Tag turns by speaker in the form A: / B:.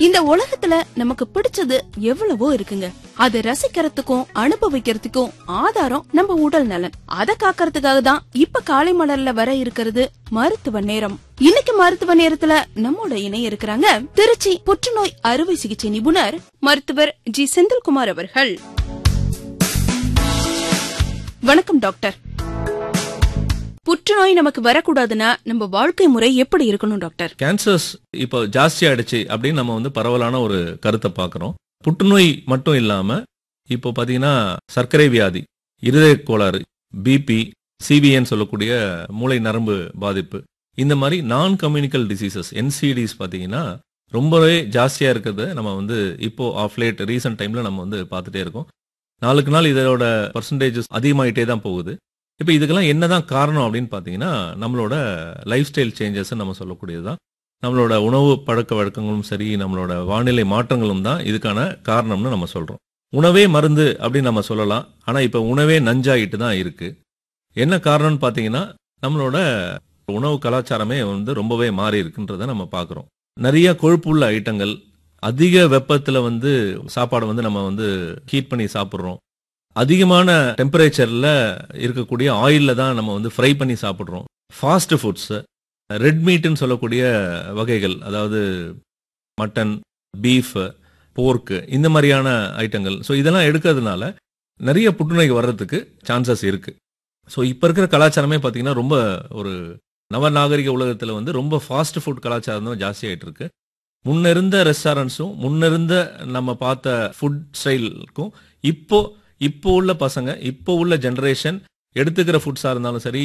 A: இந்த உலகத்துல நமக்கு பிடிச்சது எவ்வளவோ இருக்குங்க அதை ரசிக்கிறதுக்கும் அனுபவிக்கிறதுக்கும் ஆதாரம் நம்ம உடல் நலன் அதை காக்கறதுக்காக தான் இப்ப காலை மலர்ல வர இருக்கிறது மருத்துவ நேரம் இன்னைக்கு மருத்துவ நேரத்துல நம்மோட இணைய இருக்கிறாங்க திருச்சி புற்றுநோய் அறுவை சிகிச்சை நிபுணர் மருத்துவர் ஜி செந்தில்குமார் அவர்கள் வணக்கம் டாக்டர் புற்றுநோய் நமக்கு வரக்கூடாதுன்னா நம்ம வாழ்க்கை முறை எப்படி இருக்கணும் டாக்டர்
B: கேன்சர்ஸ் இப்போ ஜாஸ்தி ஆயிடுச்சு அப்படின்னு நம்ம வந்து பரவலான ஒரு கருத்தை பார்க்குறோம் புற்றுநோய் மட்டும் இல்லாம இப்போ பார்த்தீங்கன்னா சர்க்கரை வியாதி இருதய கோளாறு பிபி சிவிஎன் சொல்லக்கூடிய மூளை நரம்பு பாதிப்பு இந்த மாதிரி நான் கம்யூனிக்கல் டிசீசஸ் என்சிடிஸ் பார்த்தீங்கன்னா ரொம்பவே ஜாஸ்தியா இருக்கிறத நம்ம வந்து இப்போ ஆஃப் லேட் ரீசெண்ட் டைம்ல நம்ம வந்து பார்த்துட்டே இருக்கோம் நாளுக்கு நாள் இதோட பர்சன்டேஜஸ் அதிகமாயிட்டே தான் போகுது இப்போ இதுக்கெல்லாம் என்னதான் காரணம் அப்படின்னு பார்த்தீங்கன்னா நம்மளோட லைஃப் ஸ்டைல் சேஞ்சஸ் நம்ம சொல்லக்கூடியதுதான் நம்மளோட உணவு பழக்க வழக்கங்களும் சரி நம்மளோட வானிலை மாற்றங்களும் தான் இதுக்கான காரணம்னு நம்ம சொல்றோம் உணவே மருந்து அப்படின்னு நம்ம சொல்லலாம் ஆனா இப்போ உணவே நஞ்சாயிட்டு தான் இருக்கு என்ன காரணம்னு பார்த்தீங்கன்னா நம்மளோட உணவு கலாச்சாரமே வந்து ரொம்பவே மாறி இருக்குன்றதை நம்ம பார்க்குறோம் நிறைய கொழுப்புள்ள ஐட்டங்கள் அதிக வெப்பத்துல வந்து சாப்பாடை வந்து நம்ம வந்து ஹீட் பண்ணி சாப்பிட்றோம் அதிகமான டெம்பரேச்சர்ல இருக்கக்கூடிய ஆயில்ல தான் நம்ம வந்து ஃப்ரை பண்ணி சாப்பிட்றோம் ஃபாஸ்ட் ஃபுட்ஸ் ரெட் மீட்னு சொல்லக்கூடிய வகைகள் அதாவது மட்டன் பீஃப் போர்க்கு இந்த மாதிரியான ஐட்டங்கள் ஸோ இதெல்லாம் எடுக்கிறதுனால நிறைய புற்றுநோய் வர்றதுக்கு சான்சஸ் இருக்கு ஸோ இப்போ இருக்கிற கலாச்சாரமே பார்த்தீங்கன்னா ரொம்ப ஒரு நவநாகரிக உலகத்தில் வந்து ரொம்ப ஃபாஸ்ட் ஃபுட் கலாச்சாரம் தான் ஜாஸ்தி ஆயிட்டு இருக்கு முன்ன இருந்த ரெஸ்டாரண்ட்ஸும் முன்ன இருந்த நம்ம பார்த்த ஃபுட் ஸ்டைலுக்கும் இப்போ இப்போ உள்ள பசங்க இப்போ உள்ள ஜெனரேஷன் எடுத்துக்கிற ஃபுட்ஸாக இருந்தாலும் சரி